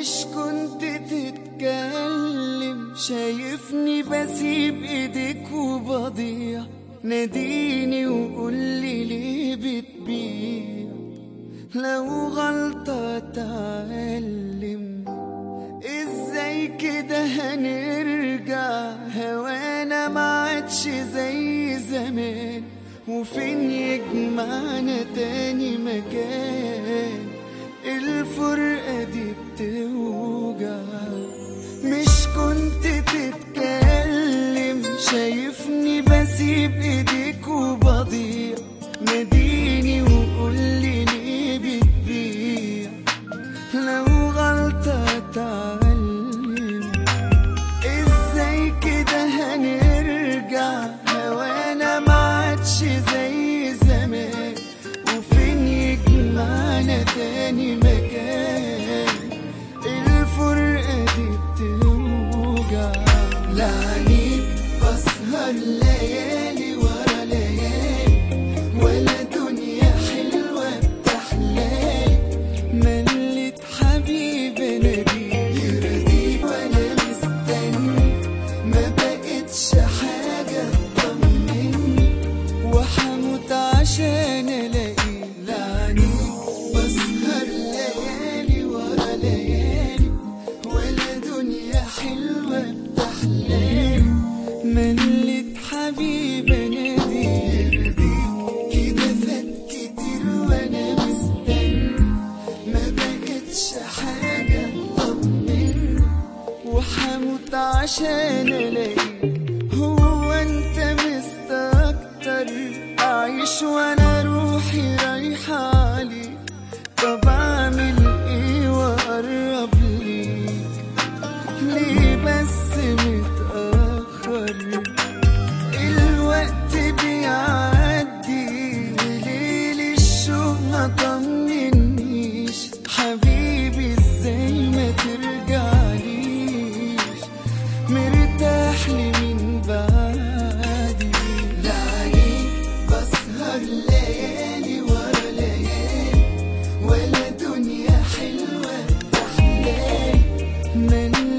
مش كنت تتكلم شايفني بسيب ايديك وبضيع ناديني وقولي ليه بتبيع لو غلطة اتعلم ازاي كده هنرجع هوانا ما عادش زي زمان وفين يجمعنا تاني مكان الفرقة دي بتوجع مش كنت تتكلم شايفني بسيب ايديك وبضيع ناديني وقولي ليه بتبيع لو غلطة اتعلم ازاي كده هنرجع هوانا ما عادش زي زمان وفين يجمعنا تاني مكان الفرقة دي بتوجع لعنيك بسهر ليالي ورا ليالي ولا دنيا حلوة بتحلالي ملت حبيبي نبي يرضي وانا مستني ما بقتش حاجة تطمني وحموت عشان الاقي لعني بسهر ليالي ورا ليالي ولا دنيا حلوة بتحلالي ملت حبيبي نادي يرضيك كده فات كتير وانا مستني ما بقتش حاجة طمني وحموت عشان الاقي هو انت مستكتر اعيش وانا روحي رايحة عليك طب اعمل ايه واقرب ليك ليه بس متأخر الوقت بيعدي ليل الشوق ما طمنيش حبيبي ازاي ما ترجعليش مرتاح لي من بعدي لعنيك بسهر ليالي ورا ليالي ولا دنيا حلوة تحلالي من